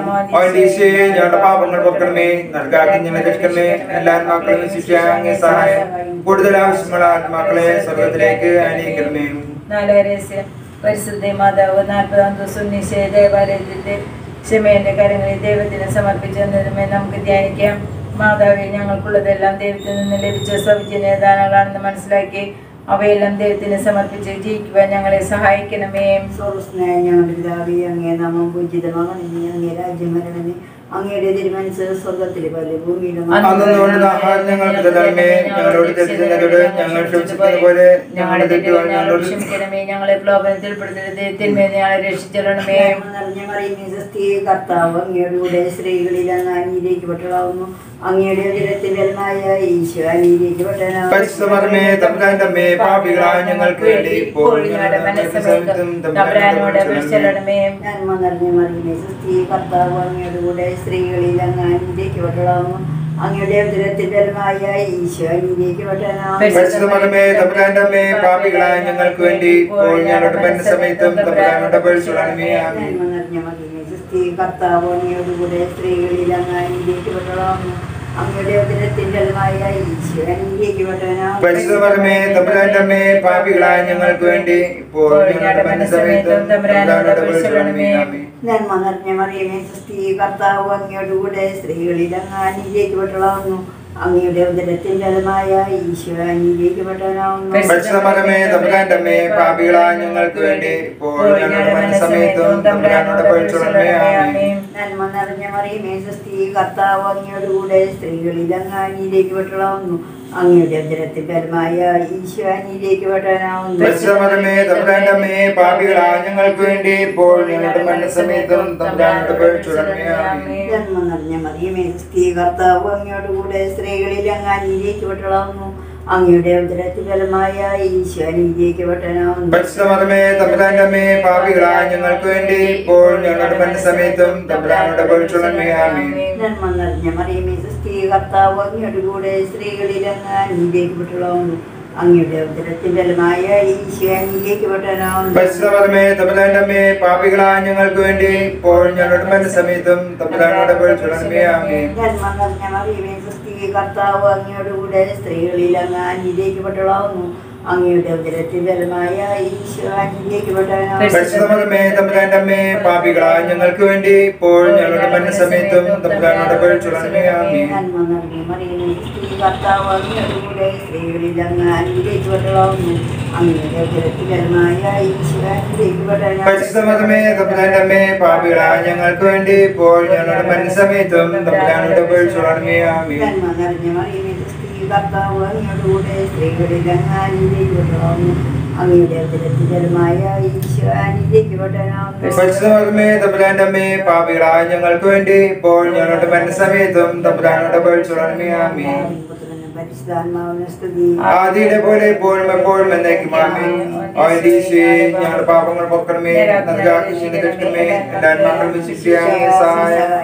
ഓലീശയെ ഞങ്ങളുടെ പാപങ്ങൾ പൊക്കണമേ നൽകാക്കി ഞങ്ങളെ രക്ഷിക്കണമേ എല്ലാ ആത്മാക്കളെയും ശിക്ഷ അങ്ങേ സഹായം കൂടുതൽ ആവശ്യമുള്ള ആത്മാക്കളെ സ്വർഗത്തിലേക്ക് അനയിക്കണമേ നാലാരസ്യം പരിശുദ്ധ മാതാവ് നാൽപ്പതാം ദിവസം നിശ്ചയ ദേവാലയത്തിന്റെ ക്ഷമേന്റെ കരങ്ങളിൽ ദൈവത്തിന് സമർപ്പിച്ചെന്നതുമേ നമുക്ക് ധ്യാനിക്കാം മാതാവെ ഞങ്ങൾക്കുള്ളതെല്ലാം ദൈവത്തിൽ നിന്ന് ലഭിച്ച സൗജന്യ ദാനങ്ങളാണെന്ന് മനസ്സിലാക്കി അവയെല്ലാം ദൈവത്തിന് സമർപ്പിച്ച് ജീവിക്കുവാൻ ഞങ്ങളെ സഹായിക്കണമേ സ്വർസ്നേഹ ഞങ്ങളുടെ പിതാവേ അങ്ങേ നാമം പൂജിതമാകണമേ അങ്ങേ രാജ്യം വരണമേ അങ്ങയുടെ തിരുമനസ് സ്വർഗത്തിലെ പോലെ ഭൂമിയിലും അന്നുകൊണ്ട് ആഹാരം ഞങ്ങൾക്ക് തരണമേ ഞങ്ങളോട് തെറ്റുന്നവരോട് ഞങ്ങൾ ക്ഷമിച്ചിരിക്കുന്ന പോലെ ഞങ്ങളുടെ തെറ്റുകൾ ഞങ്ങളോട് ക്ഷമിക്കണമേ ഞങ്ങളെ പ്രലോഭനത്തിൽ പെടുത്തരുത് തിന്മേൽ ഞങ്ങളെ രക്ഷിച്ചിടണമേ പ്രേമ നിറഞ്ഞ മറിയമേ സ്വസ്തി കർത്താവ് അങ്ങയുടെ കൂടെ സ്ത്രീകളിൽ അങ്ങ് അനീതിക്ക് പെട്ടളാവുന്നു അങ്ങയുടെ ഉദരത്തിൽ ജന്മായ ഈശോ അനീതിക്ക് പരിശുദ്ധമർമ്മേ തമ്പുരാന്റെ അമ്മേ പാപികളായ ഞങ്ങൾക്ക് വേണ്ടി ഇപ്പോൾ ഞങ്ങളുടെ മനസ്സമയത്തും തമ്പുരാനോട് വിളിച്ചെല്ലണമേ നന്മ നിറഞ്ഞ മറിയമേ സ്വസ്തി കർത്താവ് അങ്ങയുടെ കൂടെ സ്ത്രീകളിൽ അങ്ങ് അനീതിക്ക് പെട്ടളാവുന്നു അങ്ങയുടെ ഉദരത്തിൽ ജന്മായ ഈശോ അനീതിക്ക് പെട്ടനാവുന്നു പരിശുദ്ധമർമ്മേ തമ്പുരാന്റെ അമ്മേ പാപികളായ ഞങ്ങൾക്ക് വേണ്ടി ഇപ്പോൾ ഞങ്ങളുടെ മരണസമയത്തും തമ്പുരാനോട് പരിശുദ്ധമേ ആമേൻ നന്മ നിറഞ്ഞ മറിയമേ സ്വസ്തി കർത്താവ് അങ്ങയുടെ കൂടെ സ്ത്രീകളിൽ അങ്ങ് അനീതിക്ക് പെട്ടളാവുന്നു അങ്ങയുടെ ഉദരത്തിൽ ജന്മായ ഈശോ അനീതിക്ക് പെട്ടനാവുന്നു പരിശുദ്ധമർമ്മേ തമ്പുരാന്റെ അമ്മേ പാപികളായ ഞങ്ങൾക്ക് വേണ്ടി ഇപ്പോൾ ഞങ്ങളുടെ മരണസമയത്തും തമ്പുരാനോട് പരിശുദ്ധമേ ആമേൻ നന്മ നിറഞ്ഞ മറിയമേ സുസ്ഥി കർത്താവ് അങ്ങയുടെ കൂടെ സ്ത്രീകളിൽ അങ്ങ് അനീതിക്കപ്പെട്ടളാവുന്നു അങ്ങയുടെ ഉദരത്തിൽ ജലമായ ഈശോ അനീതിക്കപ്പെട്ടവനാവുന്നു പരിശുദ്ധമർമ്മേ തമ്പുരാന്റെ അമ്മേ പാപികളായ ഞങ്ങൾക്ക് വേണ്ടി ഇപ്പോൾ ഞങ്ങളുടെ മരണസമയത്തും തമ്പുരാനോട് പരിശുദ്ധമേ ആമേൻ നന്മ നിറഞ്ഞ മറിയമേ സുസ്ഥി കർത്താവ് അങ്ങയുടെ കൂടെ സ്ത്രീകളിൽ അങ്ങ് അനീതിക്കപ്പെട്ടളാവുന്നു അങ്ങയുടെ ഉദരത്തിൽ ജലമായ ഈശോ അനീതിക്കപ്പെട്ടവനാവുന്നു പരിശുദ്ധമർമ്മേ തമ്പുരാന്റെ അമ്മേ പാപികളായ ഞങ്ങൾക്ക് വേണ്ടി ഇപ്പോൾ ഞങ്ങളുടെ മരണസമയത്തും തമ്പുരാനോട് പരിശുദ്ധമേ ആമേൻ ജന്മം നിറഞ്ഞ മറിയമേ സ്ത്രീ കർത്താവ് അങ്ങയുടെ കൂടെ സ്ത്രീകളിൽ അങ്ങ് അനീതിക്കപ്പെട്ടളാവുന്നു അങ്ങയുടെ ഉദരത്തിൽ ഫലമായ ഈശോ അനീതിക്കപ്പെട്ടനാവുന്നു പരിശുദ്ധമർമ്മേ തമ്പുരാന്റെ അമ്മേ പാപികളായ ഞങ്ങൾക്ക് വേണ്ടി ഇപ്പോൾ ഞങ്ങളുടെ മരണസമയത്തും തമ്പുരാനോട് പരിശുദ്ധമേ ആമേൻ ജന്മം നിറഞ്ഞ മറിയമേ സ്ത്രീ കർത്താവ് അങ്ങയുടെ കൂടെ സ്ത്രീകളിൽ അങ്ങ് അനീതിക്കപ്പെട്ടളാവുന്നു അങ്ങയുടെ ഉദരത്തിൽ ഫലമായ ഈശോ അനീതിക്കപ്പെട്ടനാവുന്നു പരിശുദ്ധമർമ്മേ തമ്പുരാന്റെ അമ്മേ പാപികളായ ഞങ്ങൾക്ക് വേണ്ടി ഇപ്പോൾ ഞങ്ങളുടെ മരണസമയത്തും തമ്പുരാനോട് പരിശുദ്ധമേ ആമേൻ ജന്മം നിറഞ്ഞ മറിയമേ സ്ത്രീ കർത്താവ് അങ്ങയുടെ കൂടെ സ്ത്രീകളിൽ അങ്ങ് അനീതിക്കപ്പെട്ടളാവുന്നു അങ്ങയുടെ ഉദരത്തിൽ ഫലമായ ഈശോ അനീതിക്കപ്പെട്ടനാവുന്നു പരിശുദ്ധമർമ്മേ തമ്പുരാന്റെ അമ്മേ പാപികളായ ഞങ്ങൾക്ക് വേണ്ടി ഇപ്പോൾ ഞങ്ങളുടെ മരണസമയത്തും തമ്പുരാനോട് പരിശുദ്ധമേ ആമേൻ നന്മ നിറഞ്ഞ മറിയമേ സ്ത്രീ കർത്താവ് അങ്ങയുടെ കൂടെ സ്ത്രീകളിൽ അങ്ങ് അനീതിക്കപ്പെട്ടളാവുന്നു അങ്ങയുടെ ഉദരത്തിൽ ഫലമായ ഈശോ അനീതിക്കപ്പെട്ടനാവുന്നു പരിശുദ്ധമർമ്മേ തമ്പുരാന്റെ അമ്മേ പാപികളായ ഞങ്ങൾക്ക് വേണ്ടി ഇപ്പോൾ ഞങ്ങളുടെ മരണസമയത്തും തമ്പുരാനോട് പരിശുദ്ധമേ ആമേൻ നന്മ നിറഞ്ഞ മറിയമേ സ്ത്രീ കർത്താവ് അങ്ങയുടെ കൂടെ സ്ത്രീകളിൽ അങ്ങ് അനീതിക്കപ്പെട്ടളാവുന്നു അങ്ങയുടെ ഉദരത്തിൽ ഫലമായ ഈശോ അനീതിക്കപ്പെട്ടനാവുന്നു പരിശുദ്ധമർമ്മേ തമ്പുരാന്റെ അമ്മേ പാപികളായ ഞങ്ങൾക്ക് വേണ്ടി ഇപ്പോൾ ഞങ്ങളുടെ മരണസമയത്തും തമ്പുരാനോട് പരിശുദ്ധമേ ആമേൻ പരിശുദ്ധാത്മാവിനെ സ്തുതി ആദിയിലെ പോലെ എപ്പോഴും എപ്പോഴും എന്നേക്കും ആമേൻ ഓയലീശേ ഞങ്ങളുടെ പാപങ്ങൾ പൊക്കണമേ നൽകാക്കി രക്ഷിക്കണമേ എല്ലാ ആത്മാക്കളും ശിക്ഷയായ സഹായം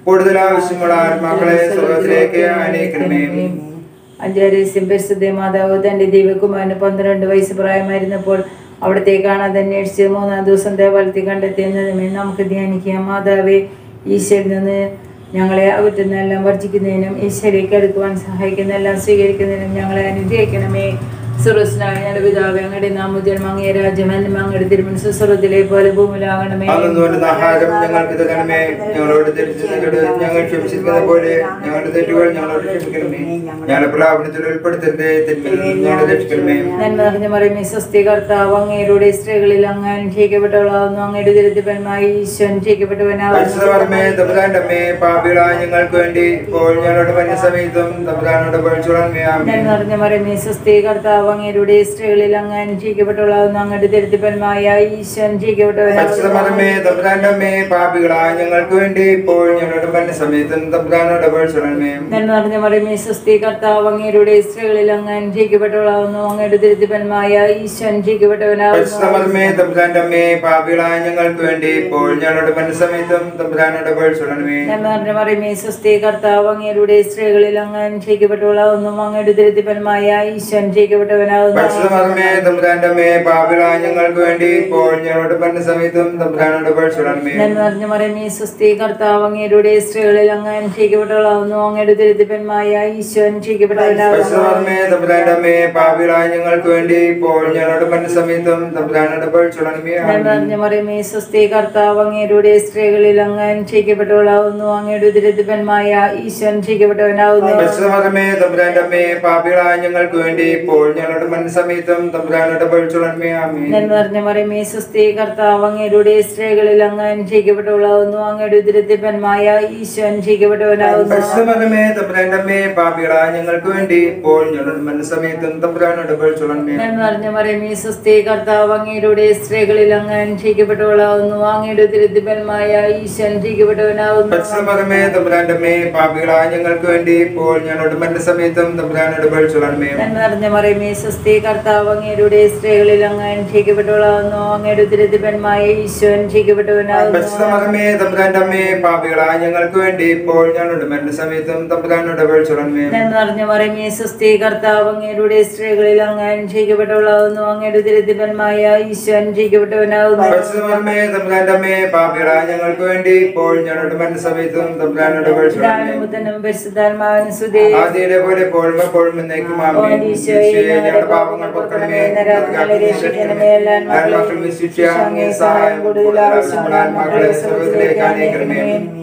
കൂടുതൽ ആവശ്യമുള്ള ആത്മാക്കളെ സ്വർഗത്തിലേക്ക് അനയിക്കണമേ അഞ്ചാരസ്യം പരിശുദ്ധ മാതാവ് തന്റെ ദൈവകുമാരന് പന്ത്രണ്ട് വയസ്സ് പ്രായമായിരുന്നപ്പോൾ അവിടത്തെ കാണാതെ അന്വേഷിച്ച് മൂന്നാം ദിവസം ദേവാലയത്തിൽ കണ്ടെത്തിയെന്നതുമേ നമുക്ക് ധ്യാനിക്കാം മാതാവേ ഈശ്വരിൽ നിന്ന് ഞങ്ങളെ അകറ്റുന്നെല്ലാം വർജിക്കുന്നതിനും ഈശ്വരേക്ക് അടുക്കുവാൻ സഹായിക്കുന്നതെല്ലാം സ്വീകരിക്കുന്നതിനും ഞങ്ങളെ അനുഗ്രഹിക്കണമേ സുറസ്നായ ഞങ്ങളുടെ പിതാവേ അങ്ങയുടെ നാമജന്മ അങ്ങേ രാജ്യം എന്നും അങ്ങയുടെ തിരുമനസ് സ്വർഗത്തിലെ പോലെ ഭൂമിയിലാകണമേ അന്നു വേണ്ടുന്ന ആഹാരം ഞങ്ങൾക്ക് തരണമേ ഞങ്ങളോട് തെറ്റിച്ചത് ഞങ്ങൾ ക്ഷമിച്ചിരിക്കുന്ന പോലെ ഞങ്ങളുടെ തെറ്റുകൾ ഞങ്ങളോട് ക്ഷമിക്കണമേ ഞങ്ങളെ പ്രാപണത്തിൽ ഉൾപ്പെടുത്തരുതേ തെറ്റിൽ ഞങ്ങളെ രക്ഷിക്കണമേ നന്മ നിറഞ്ഞ മറിയമേ സ്വസ്തി കർത്താവ് അങ്ങയുടെ സ്ത്രീകളിൽ അങ്ങ് അനുഷ്ഠിക്കപ്പെട്ടവളാവുന്നു അങ്ങയുടെ ദരിദ്രപരമായി ഈശോ അനുഷ്ഠിക്കപ്പെട്ടവനാവുന്നു പരിശുദ്ധമേ തമ്പുരാൻ്റമ്മേ പാപികളായ ഞങ്ങൾക്ക് വേണ്ടി ഇപ്പോൾ ഞങ്ങളുടെ പഞ്ഞസമയത്തും തമ്പുരാനോട് പഠിച്ചോളമേ ആമേ നന്മ നിറഞ്ഞ മറിയമേ സ്വസ്തി കർത്താവ് അങ്ങയുടെ സ്ത്രീകളിൽ അങ്ങ് അനുഷ്ഠിക്കപ്പെട്ടവളാവുന്നു അങ്ങയുടെ ദരിദ്രപരമായ ഈശോ അനുഷ്ഠിക്കപ്പെട്ടവനാവുന്നു പരിശുദ്ധമേ തമ്പുരാൻ്റമ്മേ പാപികളായ ഞങ്ങൾക്ക് വേണ്ടി ഇപ്പോൾ ഞങ്ങളുടെ പഞ്ഞസമയത്തും തമ്പുരാനോട് പഠിച്ചോളമേ നന്മ നിറഞ്ഞ മറിയമേ സ്വസ്തി കർത്താവ് അങ്ങയുടെ സ്ത്രീകളിൽ അങ്ങ് അനുഷ്ഠിക്കപ്പെട്ടവളാവുന്നു അങ്ങയുടെ ദരിദ്രപരമായ ഈശോ അനുഷ്ഠിക്കപ്പെട്ടവനാവുന്നു പരിശുദ്ധമേ തമ്പുരാൻ്റമ്മേ പാപികളായ ഞങ്ങൾക്ക് വേണ്ടി ഇപ്പോൾ ഞങ്ങളുടെ പഞ്ഞസമയത്തും തമ്പുരാനോട് പഠിച്ചോളമേ നന്മ മറിയമേ സ്വസ്തി കർത്താവ് അങ്ങയുടെ സ്ത്രീകളിൽ അങ്ങ് അനുഷ്ഠിക്കപ്പെട്ടവളാവുന്നു അങ്ങയുടെ ദരിദ്രപരമായ ഈശോ അനുഷ്ഠിക്കപ്പെട്ടവനാവുന്നു പരിശുദ്ധമേ തമ്പുരാൻ്റമ്മേ പാപികളായ ഞങ്ങൾക്ക് വേണ്ടി ഇപ്പോൾ ഞങ്ങളുടെ പഞ്ഞസമയത്തും തമ്പുരാനോട് പഠിച്ചോളമേ നന്മ നിറഞ്ഞ മറിയമേ സ്വസ്തി കർത്താവ് അങ്ങയുടെ സ്ത്രീകളിൽ അങ്ങ് അനുഷ്ഠിക്കപ്പെട്ടവളാവുന്നു അങ്ങയുടെ ദരിദ്രപരമായ ഈശോ അനുഷ്ഠിക്കപ്പെട്ടവനാവുന്നു പരിശുദ്ധമേ തമ്പുരാൻ്റമ്മേ പാപികളായ ഞങ്ങൾക്ക് വേണ്ടി ഇപ്പോൾ ഞങ്ങളുടെ പഞ്ഞസമയത്തും തമ്പുരാനോട് പഠിച്ചോളമേ നന്മ നിറഞ്ഞ മറിയമേ സ്വസ്തി കർത്താവ് അങ്ങയുടെ സ്ത്രീകളിൽ അങ്ങ് അനുഷ്ഠിക്കപ്പെട്ടവളാവുന്നു അങ്ങയുടെ ദരിദ്രപരമായ ഈശോ അനുഷ്ഠിക്കപ്പെട്ടവനാവുന്നു പരിശുദ്ധമേ തമ്പുരാൻ്റമ്മേ പാപികളായ ഞങ്ങൾക്ക് വേണ്ടി ഇപ്പോൾ ഞങ്ങളുടെ പഞ്ഞസമയത്തും തമ്പുരാനോട് പഠിച്ചോളമേ ആമേ നന്മ നിറഞ്ഞ മറിയമേ സ്വസ്തി കർത്താവ് അങ്ങയുടെ സ്ത്രീകളിൽ അങ്ങ് അനുഷ്ഠിക്കപ്പെട്ടവളാവുന്നു അങ്ങയുടെ ദരിദ്രപരമായ ഈശോ അനുഷ്ഠിക്കപ്പെട്ടവനാവുന്നു പരിശുദ്ധമേ തമ്പുരാൻ്റമ്മേ പാപികളായ ഞങ്ങൾക്ക് വേണ്ടി ഇപ്പോൾ ഞങ്ങളുടെ മനസ്സമയത്തും തമ്പുരാനോട് പഠിച്ചോളമേ നന്മ നിറഞ്ഞ മറിയമേ സ്വസ്തി കർത്താവ് അങ്ങയുടെ സ്ത്രീകളിൽ അങ്ങ് അനുഷ്ഠിക്കപ്പെട്ടവളാവുന്നു അങ്ങയുടെ ദരിദ്രപരമായ ഈശോ അനുഷ്ഠിക്കപ്പെട്ടവനാവുന്നു പരിശുദ്ധമേ തമ്പുരാൻ്റമ്മേ പാപികളായ ഞങ്ങൾക്ക് വേണ്ടി ഇപ്പോൾ ഞങ്ങളുടെ മനസ്സമയത്തും തമ്പുരാനോട് പഠിച്ചോളമേ നന്മ നിറഞ്ഞ മറിയമേ സ്വസ്തി കർത്താവ് അങ്ങയുടെ സ്ത്രീകളിൽ അങ്ങ് അനുഷ്ഠിക്കപ്പെട്ടവളാവുന്നു അങ്ങയുടെ ദരിദ്രപരമായ ഈശോ അനുഷ്ഠിക്കപ്പെട്ടവനാവുന്നു പരിശുദ്ധമേ തമ്പുരാൻ്റമ്മേ പാപികളായ ഞങ്ങൾക്ക് വേണ്ടി ഇപ്പോൾ ഞങ്ങളുടെ മരണസമയത്തും തമ്പുരാനോട് പഠിച്ചോളമേ നന്മ നിറഞ്ഞ മറിയമേ സ്വസ്തി കർത്താവ് അങ്ങയുടെ സ്ത്രീകളിൽ അങ്ങ് അനുഷ്ഠിക്കപ്പെട്ടവളാവുന്നു അങ്ങയുടെ ദരിദ്രപരമായ ഈശോ അനുഷ്ഠിക്കപ്പെട്ടവനാവുന്നു പരിശുദ്ധമേ തമ്പുരാൻ്റമ്മേ പാപികളായ ഞങ്ങൾക്ക് വേണ്ടി ഇപ്പോൾ ഞങ്ങളുടെ മരണസമയത്തും തമ്പുരാനോട് പഠിച്ചോളമേ പുത്തനും പരിശുദ്ധാത്മാവിനും സുതേ ആദ്യയിലെ പോലെ എപ്പോഴും എപ്പോഴും എന്നേക്കും ആമേൻ. ഈശോയെ ഞങ്ങളുടെ പാപങ്ങൾ പൊറുക്കണമേ നരകങ്ങളെ രക്ഷിക്കണമേ എല്ലാ ആത്മാക്കൾ വിശ്വസിച്ച് അങ്ങേ സഹായം കൂടുതൽ ആവശ്യമുള്ള ആത്മാക്കളെ സ്വർഗ്ഗത്തിലേക്ക് അനേകണമേ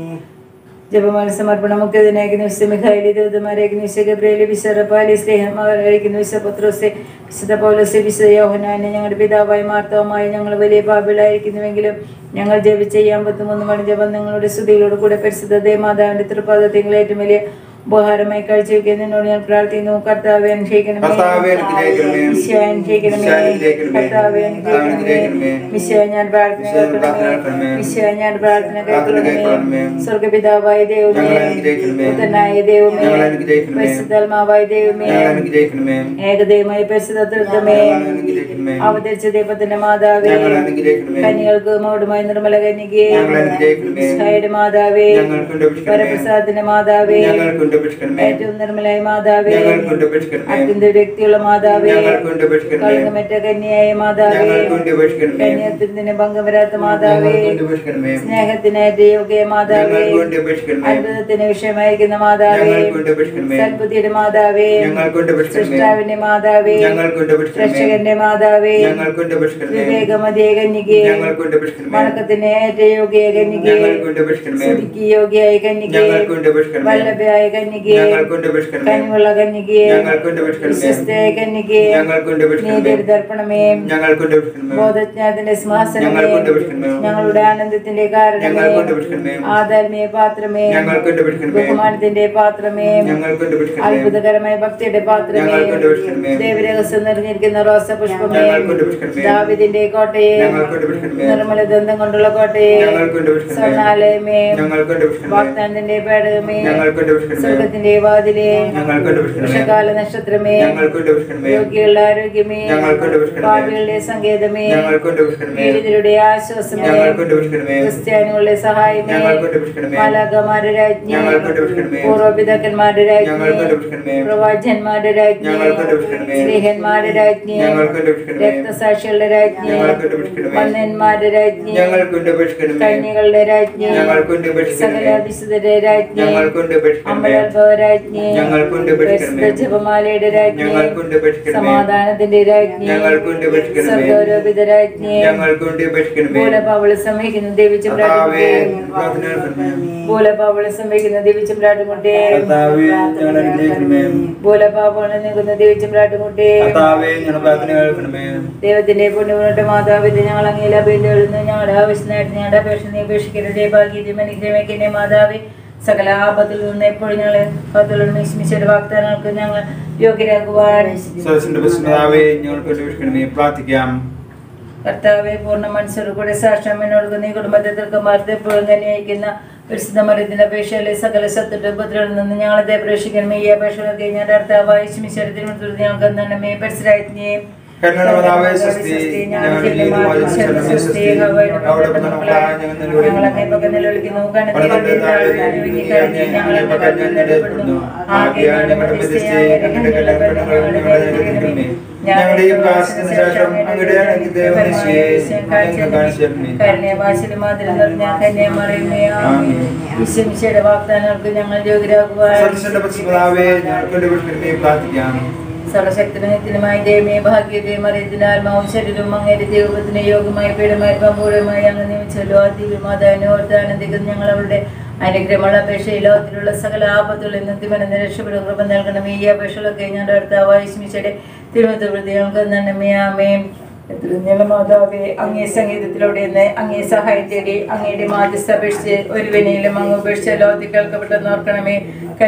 ജപമാല സമർപ്പണം മുഖ്യതിനായിരിക്കുന്ന വിശുദ്ധ മിഖായിലി ദൂതമാരായിരിക്കുന്ന വിശുദ്ധ ഗബ്രേലി വിശറപ്പാലി സ്നേഹമാരായിരിക്കുന്ന വിശുദ്ധ പത്രോസെ വിശുദ്ധ പൗലോസെ വിശുദ്ധ യോഹനാനെ ഞങ്ങളുടെ പിതാവായ മാർത്തവുമായി ഞങ്ങൾ വലിയ പാപികളായിരിക്കുന്നുവെങ്കിലും ഞങ്ങൾ ജപിച്ച ഈ അമ്പത്തിമൂന്ന് മണി ജപം നിങ്ങളുടെ സ്തുതികളോട് കൂടെ പരിശുദ്ധ ദേമാതാവിന്റെ തൃപാദത്തിൽ ഏറ്റവും വലിയ ഉപഹാരമായി കാഴ്ചവെക്കാൻ നിന്നോട് ഞാൻ പ്രാർത്ഥിക്കുന്നു കർത്താവെ അനുഗ്രഹിക്കണമേ കർത്താവേ, അനുഗ്രഹിക്കണമേ. ഈശോ അനുഗ്രഹിക്കണമേ ഈശോ അനുഗ്രഹിക്കണമേ. കർത്താവെ അനുഗ്രഹിക്കണമേ അനുഗ്രഹിക്കണമേ. ഈശോ ഞാൻ പ്രാർത്ഥന ഈശോ പ്രാർത്ഥന കേൾക്കണമേ കേൾക്കണമേ. ഈശോ ഞാൻ പ്രാർത്ഥന പ്രാർത്ഥന കേൾക്കണമേ കേൾക്കണമേ. സ്വർഗപിതാവായ ദൈവമേ ഞങ്ങളെ അനുഗ്രഹിക്കണമേ. പുത്രനായ ദൈവമേ ഞങ്ങളെ അനുഗ്രഹിക്കണമേ. പരിശുദ്ധാത്മാവായ ദൈവമേ ഞങ്ങളെ അനുഗ്രഹിക്കണമേ ഏകദൈവമായ പരിശുദ്ധ തൃത്വമേ ഞങ്ങളെ അനുഗ്രഹിക്കണമേ അവതരിച്ച ദൈവത്തിന്റെ മാതാവേ ഞങ്ങളെ അനുഗ്രഹിക്കണമേ കന്യകൾക്ക് മൗഢമായ നിർമ്മല കന്യകയെ ഞങ്ങളെ അനുഗ്രഹിക്കണമേ ഇസ്രായേലിന്റെ മാതാവേ ഞങ്ങൾക്കുണ്ട് അപേക്ഷിക്കണമേ വരപ്രസാദത്തിന്റെ മാതാവേ ഞങ്ങൾക്കുണ്ട് അപേക്ഷിക്കണമേ ഏറ്റവും നിർമ്മലായ മാതാവേ ഞങ്ങൾക്കുണ്ട് അപേക്ഷിക്കണമേ അത്യന്ത വ്യക്തിയുള്ള മാതാവേ ഞങ്ങൾക്കുണ്ട് അപേക്ഷിക്കണമേ കളങ്കമറ്റ കന്യായ മാതാവേ ഞങ്ങൾക്കുണ്ട് അപേക്ഷിക്കണമേ കന്യാത്വത്തിന് ഭംഗം വരാത്ത മാതാവേ ഞങ്ങൾക്കുണ്ട് അപേക്ഷിക്കണമേ സ്നേഹത്തിനായിട്ട് യോഗ്യ മാതാവേ ഞങ്ങൾക്കുണ്ട് അപേക്ഷിക്കണമേ അത്ഭുതത്തിന് വിഷയമായിരിക്കുന്ന മാതാവേ ഞങ്ങൾക്കുണ്ട് അപേക്ഷിക്കണമേ സൽബുദ്ധിയുടെ മാതാവേ ഞങ്ങൾക്കുണ്ട് അപേക്ഷിക്കണമേ സൃഷ്ടാവിന്റെ മാതാവേ ഞങ്ങൾക്കുണ്ട് അപേക്ഷിക്കണമേ രക്ഷകന്റെ മാതാവേ ഞങ്ങൾക്കുണ്ട് അപേക്ഷിക്കണമേ വിവേകമതിയെ കന്യകെ ഞങ്ങൾക്കുണ്ട് അപേക്ഷിക്കണമേ വണക്കത്തിന് ഏറ്റവും യോഗ്യ കന്യകെ ഞങ്ങൾക്കുണ്ട് അപേക്ഷിക്കണമേ സ്തുതിക്ക് യോഗ്യയായ കന്യകെ ഞങ്ങൾക്കുണ്ട് അപേക്ഷിക്കണമേ വല്ലഭയായ കന്യകെ ഞങ്ങൾക്കുണ്ട് അപേക്ഷിക്കണമേ കനിവുള്ള കന്യകെ ഞങ്ങൾക്കുണ്ട് അപേക്ഷിക്കണമേ വിശ്വസ്തയായ കന്യകെ ഞങ്ങൾക്കുണ്ട് അപേക്ഷിക്കണമേ നീതിയുടെ ദർപ്പണമേ ഞങ്ങൾക്കുണ്ട് അപേക്ഷിക്കണമേ ബോധജ്ഞാനത്തിന്റെ സിംഹാസനമേ ഞങ്ങൾക്കുണ്ട് അപേക്ഷിക്കണമേ ഞങ്ങളുടെ ആനന്ദത്തിന്റെ കാരണമേ ഞങ്ങൾക്കുണ്ട് അപേക്ഷിക്കണമേ ആദാത്മീയ പാത്രമേ ഞങ്ങൾക്കുണ്ട് അപേക്ഷിക്കണമേ ബഹുമാനത്തിന്റെ പാത്രമേ ഞങ്ങൾക്കുണ്ട് അപേക്ഷിക്കണമേ അത്ഭുതകരമായ ഭക്തിയുടെ പാത്രമേ ഞങ്ങൾക്കുണ്ട് അപേക്ഷിക്കണമേ ദേവരഹസ്യം നിറഞ്ഞിരിക്കുന്ന റോസ പുഷ്പമേ ഞങ്ങൾക്ക് വേണ്ടി അപേക്ഷിക്കണമേ. ദാവിദിന്റെ കോട്ടയെ ഞങ്ങൾക്ക് വേണ്ടി അപേക്ഷിക്കണമേ. നിർമ്മല ദന്തം കൊണ്ടുള്ള കോട്ടയെ ഞങ്ങൾക്ക് വേണ്ടി അപേക്ഷിക്കണമേ. സ്വർണ്ണാലയമേ ഞങ്ങൾക്ക് വേണ്ടി അപേക്ഷിക്കണമേ. വാഗ്ദാനത്തിന്റെ പേടകമേ ഞങ്ങൾക്ക് വേണ്ടി അപേക്ഷിക്കണമേ. സ്വർഗത്തിന്റെ വാതിലെ ഞങ്ങൾക്ക് വേണ്ടി അപേക്ഷിക്കണമേ. വർഷകാല നക്ഷത്രമേ ഞങ്ങൾക്ക് വേണ്ടി അപേക്ഷിക്കണമേ. രോഗികളുടെ ആരോഗ്യമേ ഞങ്ങൾക്ക് വേണ്ടി അപേക്ഷിക്കണമേ. പാപികളുടെ സങ്കേതമേ ഞങ്ങൾക്ക് വേണ്ടി അപേക്ഷിക്കണമേ. പീഡിതരുടെ ആശ്വാസമേ ഞങ്ങൾക്ക് വേണ്ടി അപേക്ഷിക്കണമേ. ക്രിസ്ത്യാനികളുടെ സഹായമേ ഞങ്ങൾക്ക് വേണ്ടി അപേക്ഷിക്കണമേ. മാലാഖമാരുടെ രാജ്ഞി ഞങ്ങൾക്ക് വേണ്ടി അപേക്ഷിക്കണമേ. പൂർവ്വപിതാക്കന്മാരുടെ ഞങ്ങൾക്ക് വേണ്ടി രാജ്ഞി അപേക്ഷിക്കണമേ. പ്രവാചന്മാരുടെ രാജ്ഞി ഞങ്ങൾക്ക് വേണ്ടി അപേക്ഷിക്കണമേ. സ്നേഹന്മാരുടെ രാജ്ഞി ഞങ്ങൾക്ക് വേണ്ടി അപേക്ഷിക്കണമേ. രക്തസാക്ഷികളുടെ രാജ്ഞി ഞങ്ങൾക്ക് വേണ്ടി അപേക്ഷിക്കണമേ. മന്നന്മാരുടെ രാജ്ഞി ഞങ്ങൾക്ക് വേണ്ടി അപേക്ഷിക്കണമേ. കന്യകളുടെ രാജ്ഞി ഞങ്ങൾക്ക് വേണ്ടി അപേക്ഷിക്കണമേ. സകല വിശുദ്ധരുടെ രാജ്ഞി ഞങ്ങൾക്ക് വേണ്ടി അപേക്ഷിക്കണമേ. അമലോത്ഭവ രാജ്ഞി ഞങ്ങൾക്ക് വേണ്ടി അപേക്ഷിക്കണമേ. പ്രസിദ്ധ ജപമാലയുടെ രാജ്ഞി ഞങ്ങൾക്ക് വേണ്ടി അപേക്ഷിക്കണമേ. സമാധാനത്തിന്റെ രാജ്ഞി ഞങ്ങൾക്ക് വേണ്ടി അപേക്ഷിക്കണമേ. സ്വർഗോരോപിത രാജ്ഞി ഞങ്ങൾക്ക് വേണ്ടി അപേക്ഷിക്കണമേ. മൂലപാവള് സംവഹിക്കുന്ന ദേവിച്ചും കർത്താവേ, പ്രാർത്ഥന കേൾക്കണമേ. മൂലപാവള് സംവഹിക്കുന്ന ദേവിച്ചും പ്രാട്ടുമുട്ടേ കർത്താവേ, ഞങ്ങളെ അനുഗ്രഹിക്കണമേ. മൂലപാവള് നീക്കുന്ന ദേവിച്ചും പ്രാട്ടുമുട്ടേ കർത്താവേ, ഞങ്ങളുടെ പ്രാർത്ഥന കേൾക്കണമേ. ദൈവത്തിന്റെ പുണ്യമുള്ള മാതാവിന്റെ ഞങ്ങൾ അങ്ങയിൽ അഭിനന്ദിക്കുന്നു ഞങ്ങളുടെ ആവശ്യത്തിനായിട്ട് ഞങ്ങളുടെ അപേക്ഷ നീ ഉപേക്ഷിക്കരുതേ ഭാഗ്യതയും അനുഗ്രഹിക്കണേ മാതാവേ സകല ആപത്തിൽ നിന്ന് എപ്പോഴും ഞങ്ങൾ കത്തുള്ള വാഗ്ദാനങ്ങൾക്ക് ഞങ്ങൾ യോഗ്യരാകുവാൻ സദസ്സിന്റെ പ്രസിദ്ധാവേ, ഞങ്ങൾക്ക് വേണ്ടി അപേക്ഷിക്കണമേ. പ്രാർത്ഥിക്കാം കർത്താവെ പൂർണ്ണ മനസ്സോട് കൂടെ സാക്ഷ്യമെന്നോട് നീ കുടുംബത്തെ തീർക്കമാർത്ത് എപ്പോഴും തന്നെ അയക്കുന്ന പരിശുദ്ധ മരത്തിന്റെ അപേക്ഷയിലെ സകല സത്തുടെ ഉപദ്രവത്തിൽ നിന്ന് ഞങ്ങളെ പ്രവേശിക്കണമേ ഈ അപേക്ഷകളൊക്കെ ഞാൻ കർത്താവായ ശിമിശരത്തിന് ഞങ്ങൾക്ക് എന്താണ് പരിസരാജ്ഞയും കരുണയുടെ മാതാവേ, സ്വസ്തി. ഞങ്ങളുടെ ജീവിതമാകുന്ന ശരണമേ, സ്വസ്തി. അവിടെ പിറന്നവളായ ഞങ്ങൾ നിലവിളിക്കുന്നു. ഞങ്ങളെ പക്കം നിലവിളിക്കുന്നു പലതരത്തിലെ താഴ്വരകളിൽ നീങ്ങി കഴിഞ്ഞ് ഞങ്ങളെ പക്കൽ ഞാൻ നിലവിളിക്കുന്നു. ആകയാൽ ഞങ്ങളുടെ മധ്യസ്ഥയെ അങ്ങയുടെ കല്യാണപ്പെടങ്ങൾ ഞങ്ങളെ അനുഗ്രഹിക്കണമേ. ഞങ്ങളുടെ ഈ പ്രാർത്ഥനയ്ക്ക് ശേഷം അങ്ങയുടെ അനുഗ്രഹ നിശ്ചയെ ഞങ്ങൾക്ക് കാണിച്ചു തരണമേ. കരുണയവാശിലും മാതിരം നിറഞ്ഞ കന്യാമറിയമേ ആമേൻ. വിശ്വമിശയുടെ വാഗ്ദാനങ്ങൾക്ക് ഞങ്ങൾ യോഗ്യരാകുവാൻ സദസ്സിന്റെ പ്രസിദ്ധാവേ, ഞങ്ങൾക്ക് വേണ്ടി അപേക്ഷിക്കണമേ. പ്രാർത്ഥിക്കാം സർവശക്തനത്തിനുമായി ദൈവമേ ഭാഗ്യതയും അറിയത്തിന് ആത്മാവും ശരീരവും അങ്ങയുടെ ദൈവത്തിന് യോഗമായി പീഠമായി പമ്പൂരമായി അങ്ങ് നിയമിച്ചല്ലോ ആ ദിവ്യമാതാവിനെ ഓർത്ത് ആനന്ദിക്കുന്ന ഞങ്ങൾ അവരുടെ അനുഗ്രഹമുള്ള അപേക്ഷ ലോകത്തിലുള്ള സകല ആപത്തുകളിൽ നിന്ന് തിമനന്ന് രക്ഷപ്പെടും കൃപ നൽകണമേ ഈ അപേക്ഷകളൊക്കെ ഞാൻ അടുത്ത സ്മിച്ചയുടെ തിരുവനന്തപുരത്ത് പ്രതി ഞങ്ങൾക്ക് നന്മേ ആമേൻ എത്ര മാതാവേ അങ്ങേ സംഗീതത്തിലൂടെ നിന്ന് അങ്ങേ സഹായം തേടി അങ്ങയുടെ മാധ്യസ്ഥ അപേക്ഷിച്ച് ഒരു വിനയിലും അങ്ങ് ഉപേക്ഷിച്ച ലോകത്തിൽ കേൾക്കപ്പെട്ടെന്ന് ഓർക്കണമേ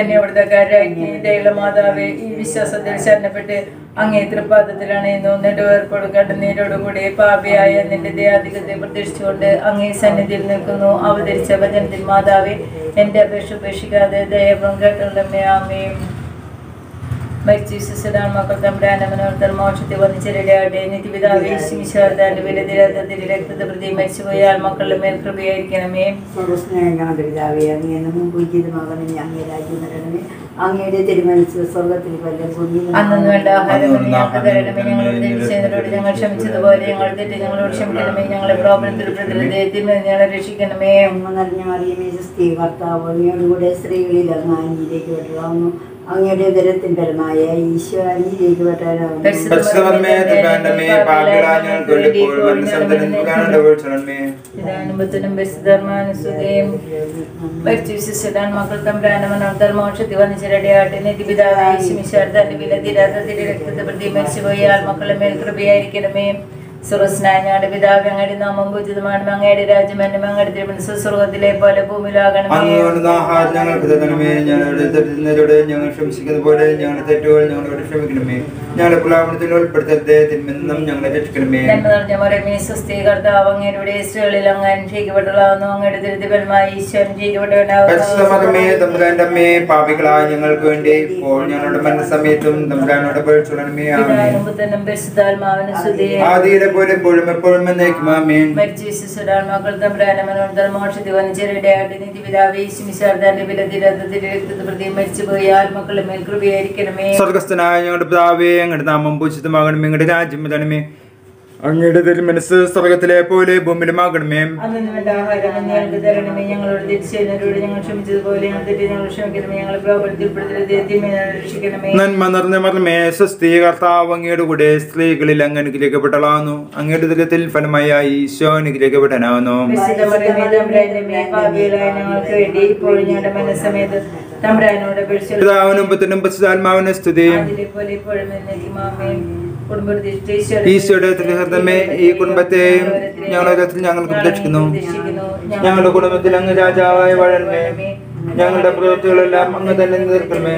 കന്യാവൃതക്കാരാജ്ഞയുടെ മാതാവേ ഈ വിശ്വാസത്തിൽ ശരണപ്പെട്ട് അങ്ങേ തൃപ്പാദത്തിലാണ് ഇന്ന് നെടുവേർപ്പെടുക്കേണ്ട നീരോടുകൂടി പാപിയായ നിന്റെ ദയാധികത്തെ പ്രതീക്ഷിച്ചുകൊണ്ട് അങ്ങേ സന്നിധിയിൽ നിൽക്കുന്നു അവതരിച്ച വചനത്തിൽ മാതാവേ എന്റെ അപേക്ഷ ഉപേക്ഷിക്കാതെ ദയവും കേട്ടുള്ളമേ ആമേയും മരിച്ചു വിശ്വസിടാൻ മക്കൾ തമ്മിൽ അനമനോർത്തൽ മോക്ഷത്തിൽ വന്നിച്ചിരട്ടെ നിത്യപിതാവേ ശിശാർദാന്റെ വിലതിരത്തിൽ രക്തത്തെ പ്രതി മരിച്ചുപോയ ആത്മക്കളുടെ മേൽ കൃപയായിരിക്കണമേ സ്വർഗസ്നേഹം ഞങ്ങളുടെ പിതാവേ അങ്ങ് എന്ന് മുമ്പ് ഉചിതമാകണം അങ്ങേ രാജ്യം തരണമേ അങ്ങയുടെ തിരുമനസ് സ്വർഗത്തിൽ കൊല്ലം ഭൂമിയിൽ അന്നു വേണ്ട ആഹാരം ഇന്ന് ഞങ്ങൾക്ക് തരണമേ ഞങ്ങളോട് തെറ്റിച്ചതിനോട് ഞങ്ങൾ ക്ഷമിച്ചതുപോലെ ഞങ്ങൾ തെറ്റ് ഞങ്ങളോട് ക്ഷമിക്കണമേ ഞങ്ങളെ പ്രോബ്ലത്തിൽ പ്രതിരോധത്തിൽ ഞങ്ങളെ രക്ഷിക്കണമേ അമ്മ നിറഞ്ഞ മറിയമേ സ്ത്രീ കർത്താവ് അങ്ങയോടുകൂടെ സ്ത്രീകളിൽ അങ്ങ് അനിയിലേക്ക് വെട്ടലാവുന്നു അങ്ങയുടെ ഉദരത്തിൻ പരമായ ഈശോ അനിയിലേക്ക് വെട്ടാനാവുന്നു പരിശുദ്ധമേ, തമ്പുരാന്റമ്മേ, പാപികളായ ഞങ്ങൾക്ക് വേണ്ടി ഇപ്പോൾ മരണസമയത്തും ഞങ്ങളുടെ വീഴ്ചണമേ. പിതാനുമ്പത്തിനും പരിശുദ്ധർമാനുസുതയും മരിച്ചു വിശ്വസിടാൻ മക്കൾ തമ്പ്രാനമനോർത്തൽ മോക്ഷത്തിൽ വന്നിച്ചിരടയാട്ടെ നിധിപിതാവേ ശിമിശാർദ്ദാന്റെ വില തീരാത്തതിന്റെ രക്തത്തെ പ്രതി മരിച്ചുപോയ ആത്മക്കളുടെ മേൽ കൃപയായിരിക്കണമേ സുറസ്നായ ഞങ്ങളുടെ പിതാവ് അങ്ങയുടെ നാമം പൂജിതമാണ് അങ്ങയുടെ രാജ്യം എന്നെ അങ്ങയുടെ തിരുമനസ് സ്വർഗത്തിലെ പോലെ ഭൂമിയിലാകണമേ അങ്ങോട്ട് ആഹാരം ഞങ്ങൾക്ക് തരണമേ ഞങ്ങളുടെ തെറ്റുന്നതോട് ഞങ്ങൾ ക്ഷമിക്കുന്നത് പോലെ ഞങ്ങളുടെ തെറ്റുകൾ ഞങ്ങളോട് ക്ഷമിക്കണമേ ഞങ്ങളുടെ പുലാപനത്തിൽ ഉൾപ്പെടുത്തരുത് തിന്മെന്നും ഞങ്ങളെ രക്ഷിക്കണമേ നന്മ നിറഞ്ഞ മറിയമേ സ്വസ്തി കർത്താവ് അങ്ങയുടെ സ്ത്രീകളിൽ അങ്ങ് അനുഷ്ഠിക്കപ്പെട്ടുള്ളതാകുന്നു അങ്ങയുടെ ദുരിതപരമായി ഈശോ പരിശുദ്ധമകമേ അനുഷ്ഠിക്കപ്പെട്ടവനാകുന്നു തമ്പുരാന്റെ അമ്മേ പാപികളായ ഞങ്ങൾക്ക് വേണ്ടി ഇപ്പോൾ ഞങ്ങളുടെ മരണസമയത്തും തമ്പുരാനോട് പേഴ്ചണമേ പിതാവിനും പുത്രനും പരിശുദ്ധാത്മാവിനും സ്തുതിയെ ആദിയിലെ പോലെ എപ്പോഴും എപ്പോഴും എന്നേക്കും ആമേൻ മരിച്ചു വിശ്വസുരാൻ മക്കൾ തമ്പ്രാനമനോർത്തൽ മോക്ഷത്തിൽ വന്നിച്ചിരടയായിട്ട് നിധി പിതാവേ ശിമിശാർദാന്റെ വിലതിരത്തിന്റെ രക്തത്തെ പ്രതി മരിച്ചുപോയ ആത്മക്കളുടെ മേൽ കൃപയായിരിക്കണമേ സ്വർഗസ്ഥനായ ഞങ്ങളുടെ പിതാവേ അങ്ങയുടെ നാമം പൂജിതമാകണമേ ഞങ്ങളുടെ രാജ്യം തണമേ അങ്ങയുടെ തിരുമനസ് സ്വർഗത്തിലെ പോലെ ഭൂമിയിലുമാകണമേ അന്നു വേണ്ട ആഹാരം ഇന്ന് ഞങ്ങൾക്ക് തരണമേ ഞങ്ങളോട് തിരിച്ചതിനോട് ഞങ്ങൾ ക്ഷമിച്ചതുപോലെ ഞങ്ങൾ തെറ്റി ഞങ്ങൾ ക്ഷമിക്കണമേ ഞങ്ങളെ പ്രവർത്തിപ്പെടുത്തരുത് രക്ഷിക്കണമേ നന്മ നിറഞ്ഞ മർമ്മേ സ്വസ്തി കർത്താവ് അങ്ങയുടെ കൂടെ സ്ത്രീകളിൽ അങ്ങ് അനുഗ്രഹിക്കപ്പെട്ടളാവുന്നു അങ്ങയുടെ ദുരിതത്തിൽ ഫലമായ ഈശോ അനുഗ്രഹിക്കപ്പെട്ടനാവുന്നു വിശുദ്ധമറിയമേ, തമ്പുരാന്റെ അമ്മേ, പാപികളായ ഞങ്ങൾക്ക് വേണ്ടി ഇപ്പോഴും ഞങ്ങളുടെ മനസ്സമേത് തമ്പ്രാനോട് അപേക്ഷിച്ചു പിതാവിനും പുത്രനും പരിശുദ്ധാത്മാവിനും സ്തുതി അതിലെ പോലെ ഇപ്പോഴും എന്നേക്കും ആമേൻ. കുടുംബത്തിൽ ഈശോയുടെ തിരുഹൃദമേ ഈ കുടുംബത്തെയും ഞങ്ങളുടെ ഹൃദയത്തിൽ ഞങ്ങൾക്ക് ഉപദേശിക്കുന്നു ഞങ്ങളുടെ കുടുംബത്തിൽ അങ്ങ് രാജാവായി വാഴണമേ ഞങ്ങളുടെ പ്രവൃത്തികളെല്ലാം അങ്ങ് തന്നെ തീർക്കണമേ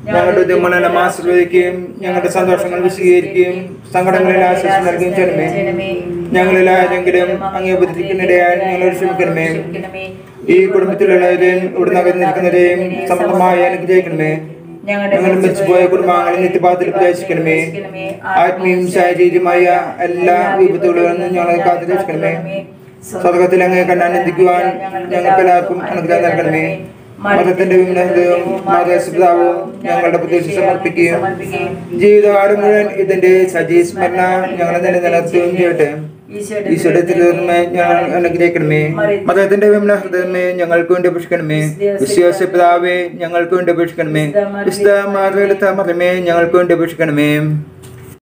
ഞങ്ങളുടെ ഉദ്യമനം ആശ്രയിക്കുകയും ഞങ്ങളുടെ സന്തോഷങ്ങൾ വിശദീകരിക്കുകയും സങ്കടങ്ങളിൽ ആശ്വാസം നൽകുകയും ചെയ്യണമേ ഞങ്ങളിൽ ആരെങ്കിലും അങ്ങേ ഉപദ്രവിക്കുന്നിടയാൽ ഞങ്ങൾ ക്ഷമിക്കണമേ ഈ കുടുംബത്തിലുള്ളവരെയും ഇവിടെ നകർന്നിരിക്കുന്നവരെയും സമൃദ്ധമായി അനുഗ്രഹിക്കണമേ ഞങ്ങൾ മരിച്ചുപോയ കുടുംബാംഗങ്ങളെ നിത്യപാത്തിൽ പ്രവേശിക്കണമേ ആത്മീയം ശാരീരികമായ എല്ലാ വിപത്തുകളിൽ നിന്നും ഞങ്ങളെ കാത്തുരക്ഷിക്കണമേ സ്വർഗത്തിൽ അങ്ങേ കണ്ണാനന്ദിക്കുവാൻ ഞങ്ങൾക്ക് എല്ലാവർക്കും അനുഗ്രഹം നൽകണമേ മതത്തിന്റെ വിമനഹൃദയവും മാതാപിതാവും ഞങ്ങളുടെ പ്രതീക്ഷ സമർപ്പിക്കുകയും ജീവിതകാലം മുഴുവൻ ഇതിന്റെ സജീവ സ്മരണ ഞങ്ങളെ തന്നെ നിലനിർത്തുകയും ചെയ്യട്ടെ ഈശോയുടെ തിരുവനമേ ഞങ്ങൾ അനുഗ്രഹിക്കണമേ മതത്തിന്റെ വിമല ഹൃദയമേ ഞങ്ങൾക്ക് വേണ്ടി അപേക്ഷിക്കണമേ വിശ്വാസ പിതാവേ ഞങ്ങൾക്ക് വേണ്ടി അപേക്ഷിക്കണമേ വിശുദ്ധ മാതൃ മതമേ ഞങ്ങൾക്ക് വേണ്ടി അപേക്ഷിക്കണമേ